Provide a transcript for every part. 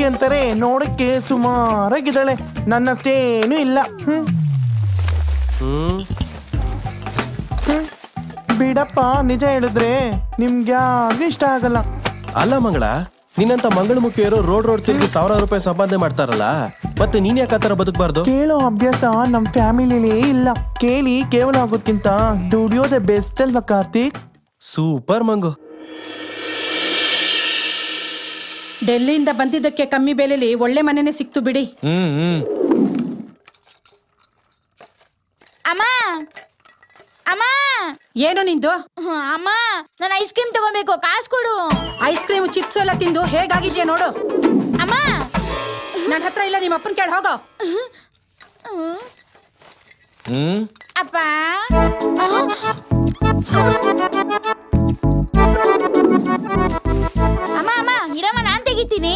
ಹುಡುಗಿ ಅಂತಾರೆ ನೋಡಕ್ಕೆ ಸುಮಾರಾಗಿದ್ದಾಳೆ ನನ್ನಷ್ಟೇನು ಇಲ್ಲ ಹ್ಮ್ ಹ್ಮ್ ಹ್ಮ್. ಬಿಡಪ್ಪ ನಿಜ ಹೇಳಿದ್ರೆ ನಿಮ್ಗೆ ಯಾರಿಗೂ ಇಷ್ಟ ಆಗಲ್ಲ ಅಲ್ಲ ಮಂಗಳ ನಿನ್ನಂತ ಮಂಗಳಮುಖಿಯರು ರೋಡ್ ರೋಡ್ ತಿರುಗಿ ಸಾವಿರಾರು ರೂಪಾಯಿ ಸಂಪಾದನೆ ಮಾಡ್ತಾರಲ್ಲ ಮತ್ತೆ ನೀನ್ ಯಾಕೆ ಆತರ ಬದುಕಬಾರ್ದು ಕೇಳೋ ಅಭ್ಯಾಸ ನಮ್ ಫ್ಯಾಮಿಲಿಲೇ ಇಲ್ಲ ಕೇಳಿ ಕೇವಲ ಆಗೋದ್ಕಿಂತ ದುಡಿಯೋದೇ ಬೆಸ್ಟ್ ಅಲ್ವಾ ಕಾರ್ತಿಕ್ ಸೂಪರ್ ಮಂಗು ಡೆಲ್ಲಿಯಿಂದ ಬಂದಿದ್ದಕ್ಕೆ ಕಮ್ಮಿ ಬೆಲೆಲಿ ಒಳ್ಳೆ ಮನೆನೇ ಸಿಕ್ತು ಬಿಡಿ ಹ್ಮ್ ಹ್ಮ್ ಅಮ್ಮ ಅಮ್ಮ ಏನು ನಿಂದು ಹ್ಮ್, ಅಮ್ಮ ನಾನು ಐಸ್ ಕ್ರೀಮ್ ತಗೋಬೇಕು ಕಾಸು ಕೊಡು ಐಸ್ ಕ್ರೀಮ್ ಚಿಪ್ಸ್ ಎಲ್ಲ ತಿಂದು ಹೇಗಾಗಿದ್ಯಾ ನೋಡು ಅಮ್ಮ ನನ್ನ ಹತ್ರ ಇಲ್ಲ ನಿಮ್ಮ ಅಪ್ಪನ ಕೇಳಿ ಹೋಗೋ ಹ್ಮ್ ಅಪ್ಪ ಅಮ್ಮ ಅಮ್ಮ ಇರಮ್ಮ ನಾನ್ ತೆಗಿತೀನಿ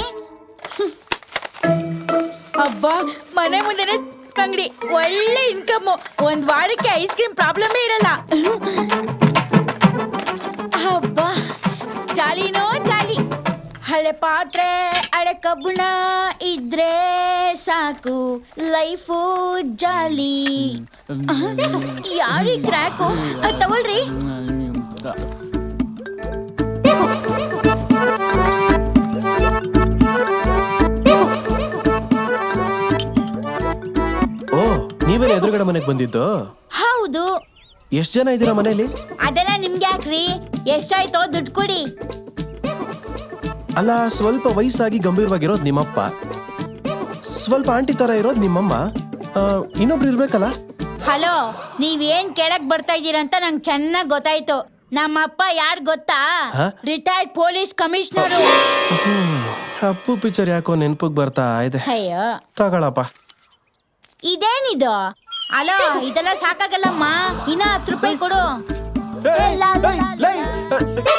ಅಬ್ಬಾ ಮನೆ ಮುಂದೆನೆ ಅಂಗಡಿ ಒಳ್ಳೆ ಇನ್ಕಮ್ ಒಂದ್ ವಾರಕ್ಕೆ ಐಸ್ ಕ್ರೀಮ್ ಪ್ರಾಬ್ಲಮೇ ಇರಲ್ಲ ಅಬ್ಬಾ ಜಾಲಿನೋ ಜಾಲಿ ಹಳೆ ಪಾತ್ರೆ ಹಳೆ ಕಬ್ಬಣ ಇದ್ರೆ ಸಾಕು ಲೈಫು ಜಾಲಿ ಯಾರಿ ಕ್ರ್ಯಾಕು ಅದ್ ತಗೊಳ್ರಿ ಓ ನೀವೇನ ಎದುರುಗಡೆ ಮನೆಗೆ ಬಂದಿದ್ದು ಹೌದು ಎಷ್ಟ್ ಜನ ಇದ್ದೀರಾ ಮನೇಲಿ ಅದೆಲ್ಲ ನಿಮ್ಗೆ ಯಾಕ್ರಿ ಎಷ್ಟಾಯ್ತೋ ದುಡ್ಡು ಕೊಡಿ ಅಲ್ಲ ಸ್ವಲ್ಪ ವಯಸ್ಸಾಗಿ ಗಂಭೀರವಾಗಿರೋದು ನಿಮ್ಮಪ್ಪ ಸ್ವಲ್ಪ ಆಂಟಿ ತರ ಇರೋದು ನಿಮ್ಮಮ್ಮ ಆ, ಇನ್ನೊಬ್ರು ಇರ್ಬೇಕಲ್ಲ ಹಲೋ ನೀವೇನ್ ಕೇಳಕ್ ಬರ್ತಾ ಇದೀರ ಅಂತ ನಂಗೆ ಚೆನ್ನಾಗ್ ಗೊತ್ತಾಯ್ತು ನಮ್ಮಪ್ಪ ಯಾರ್ ಗೊತ್ತಾ ಹ? Retired police commissioner Appu picture ಯಾಕೋ ನೆನ್ಪಿಗೆ ಬರ್ತಾ ಇದೆ ಅಯ್ಯೋ ತಗೊಳಪ್ಪ ಇದೇನಿದು ಅಲೋ ಇದೆಲ್ಲ ಸಾಕಾಗಲ್ಲಮ್ಮ ಇನ್ನ ಹತ್ತು ರೂಪಾಯಿ ಕೊಡು ಏಯ್, ಏಯ್, ಏಯ್,